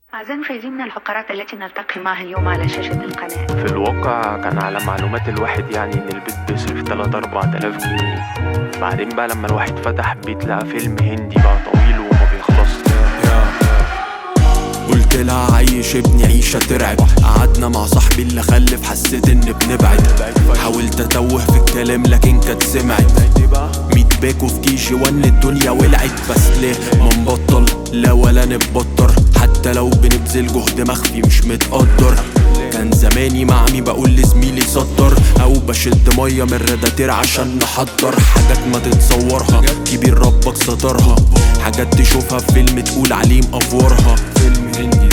أعزائي المشاهدين من الفقرات التي نلتقي معها اليوم على شاشة القناة في الواقع كان على معلومات الواحد يعني ان البيت بيصرف 3 4000 جنيه بعدين بقى لما الواحد فتح بيت لقى فيلم هندي بقى طويل وما بيخلصش قلت لها عيش ابني عيشة ترعب قعدنا مع صاحبي اللي خلف حسيت ان بنبعد حاولت اتوه في الكلام لكن كانت سمعت ميت باكو في كي جي وان الدنيا ولعت بس ليه ما نبطل لا ولا نتبطر حتى لو بنبذل جهد مخفي مش متقدر كان زماني مع عمي بقول لزميلي سطر او بشد ميه من الراداتير عشان نحضر حاجات ما تتصورها كبير ربك سترها حاجات تشوفها في فيلم تقول عليه مقفورها فيلم هندي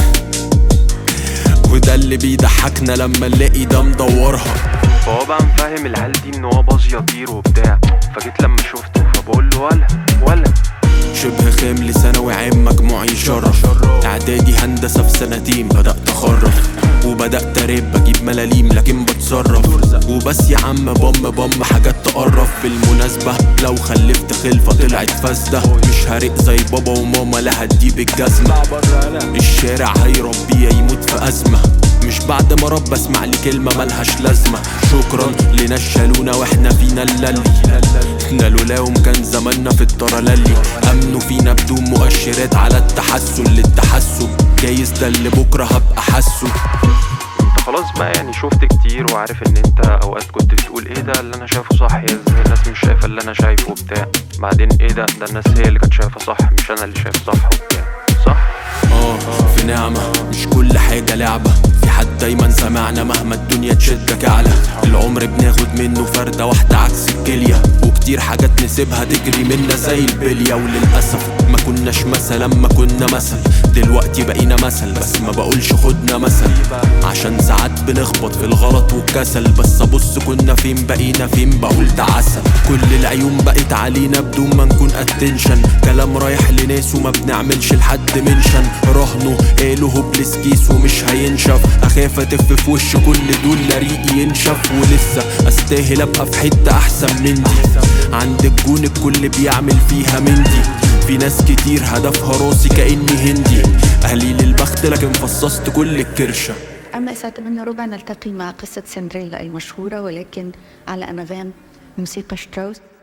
وده اللي بيضحكنا لما نلاقي ده مدورها فهو بقى مفهم العيال دي ان هو باظ يطير وبتاع فجيت لما شفته فبقول له ولا ولا شبه خام ثانوي عام مجموعي يشرف اعدادي هندسه في سنتين بدات اخرف وبدات اراب بجيب ملاليم لكن بتصرف وبس يا عم بم بم حاجات تقرف بالمناسبه لو خلفت خلفه طلعت فاسده مش هرق زي بابا وماما لا هديه بالجزمه الشارع هيربيه يموت في ازمه مش بعد ما رب اسمع لي كلمه ملهاش لازمه شكرا لناس شالونا واحنا فينا اللي احنا لولاهم كان زماننا في الترللي امنوا فينا بدون مؤشرات على التحسن للتحسن جايز ده اللي بكره هبقى حاسه انت خلاص بقى يعني شفت كتير وعارف ان انت اوقات كنت بتقول ايه ده اللي انا شايفه صح يا ازاي الناس مش شايفه اللي انا شايفه وبتاع بعدين ايه ده ده الناس هي اللي كانت شايفه صح مش انا اللي شايف صح وبتاع صح اه في نعمة مش كل حاجة لعبة في حد دايما سمعنا مهما الدنيا تشدك اعلى العمر بناخد منه فردة واحدة عكس الكلية وكتير حاجات نسيبها تجري منا زي البلية وللأسف ما كناش مثلا ما كنا مثل دلوقتي بقينا مثل بس ما بقولش خدنا مثل عشان ساعات بنخبط في الغلط والكسل بس ابص كنا فين بقينا فين بقول ده عسل كل العيون بقت علينا بدون ما نكون اتنشن كلام رايح لناس وما بنعملش لحد منشن رهنه قالوا هوبلس كيس ومش هينشف اخاف اتف في وش كل دول لا ريقي ينشف ولسه استاهل ابقى في حته احسن من دي عند الجون الكل بيعمل فيها من دي في ناس كتير هدفها راسي كاني هندي اهلي للبخت لكن فصصت كل الكرشه أما الساعة 8 ربع نلتقي مع قصة سندريلا المشهورة ولكن على أنغام موسيقى شتراوس